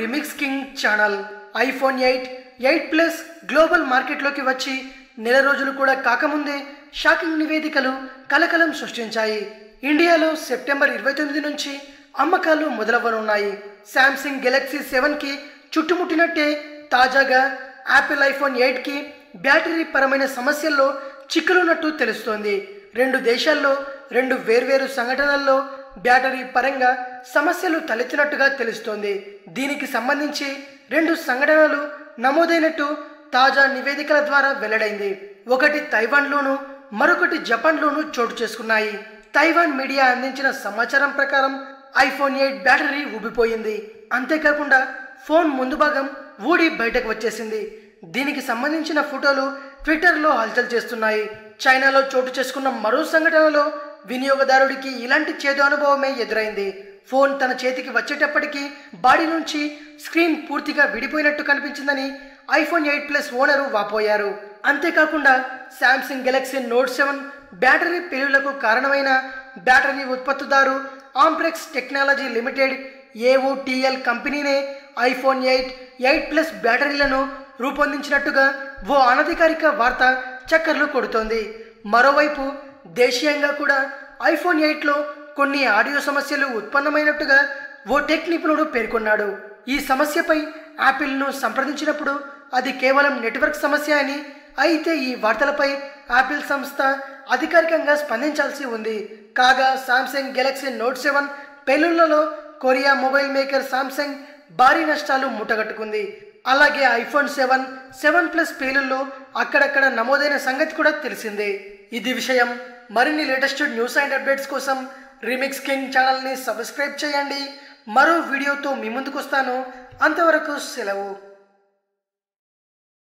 remix king channel iPhone eight eight plus global మార్కెట్లోకి వచ్చి నెల రోజులు కూడా కాకముందే షాకింగ్ నివేదికలు కలకలం సృష్టించాయి ఇండియాలో సెప్టెంబర్ ఇరవై తొమ్మిది నుంచి అమ్మకాలు మొదలవ్వనున్నాయి శాంసంగ్ గెలాక్సీ సెవెన్కి చుట్టుముట్టినట్టే తాజాగా యాపిల్ ఐఫోన్ ఎయిట్కి బ్యాటరీ పరమైన సమస్యల్లో చిక్కులున్నట్టు తెలుస్తోంది రెండు దేశాల్లో రెండు వేర్వేరు సంఘటనల్లో బ్యాటరీ పరంగా సమస్యలు తలెత్తినట్టుగా తెలుస్తోంది దీనికి సంబంధించి రెండు సంఘటనలు నమోదైనట్టు తాజా నివేదికల ద్వారా వెల్లడైంది ఒకటి తైవాన్లోను మరొకటి జపాన్లోనూ చోటు చేసుకున్నాయి తైవాన్ మీడియా అందించిన సమాచారం ప్రకారం ఐఫోన్ ఎయిట్ బ్యాటరీ ఉబ్బిపోయింది అంతేకాకుండా ఫోన్ ముందు భాగం ఊడి బయటకు వచ్చేసింది దీనికి సంబంధించిన ఫోటోలు ట్విట్టర్లో హల్చల్ చేస్తున్నాయి చైనాలో చోటు చేసుకున్న మరో సంఘటనలో వినియోగదారుడికి ఇలాంటి చేదు అనుభవమే ఎదురైంది ఫోన్ తన చేతికి వచ్చేటప్పటికి బాడీ నుంచి స్క్రీన్ పూర్తిగా విడిపోయినట్టు కనిపించిందని ఐఫోన్ ఎయిట్ ప్లస్ ఓనరు వాపోయారు అంతేకాకుండా Samsung Galaxy Note seven battery పెళ్లిళ్లకు కారణమైన బ్యాటరీ ఉత్పత్తిదారు ఆంప్రెక్స్ టెక్నాలజీ లిమిటెడ్ ఏఓటిఎల్ కంపెనీనే ఐఫోన్ ఎయిట్ ఎయిట్ ప్లస్ బ్యాటరీలను రూపొందించినట్టుగా ఓ అనధికారిక వార్త చక్కర్లు కొడుతోంది మరోవైపు దేశీయంగా కూడా ఐఫోన్ ఎయిట్లో కొన్ని ఆడియో సమస్యలు ఉత్పన్నమైనట్టుగా ఓ టెక్ నిపుణుడు పేర్కొన్నాడు ఈ సమస్యపై యాపిల్ను సంప్రదించినప్పుడు అది కేవలం నెట్వర్క్ సమస్య అని అయితే ఈ వార్తలపై యాపిల్ సంస్థ అధికారికంగా స్పందించాల్సి ఉంది కాగా సామ్సంగ్ గెలాక్సీ నోట్ సెవెన్ పెళ్లిళ్లలో కొరియా మొబైల్ మేకర్ సామ్సంగ్ భారీ నష్టాలు మూటగట్టుకుంది అలాగే ఐఫోన్ సెవెన్ సెవెన్ ప్లస్ పేలుల్లో అక్కడక్కడ నమోదైన సంగతి కూడా తెలిసిందే ఇది విషయం మరిన్ని లేటెస్ట్ న్యూస్ అండ్ అప్డేట్స్ కోసం రిమిక్స్ కింగ్ ఛానల్ని సబ్స్క్రైబ్ చేయండి మరో వీడియోతో మీ ముందుకు వస్తాను అంతవరకు సెలవు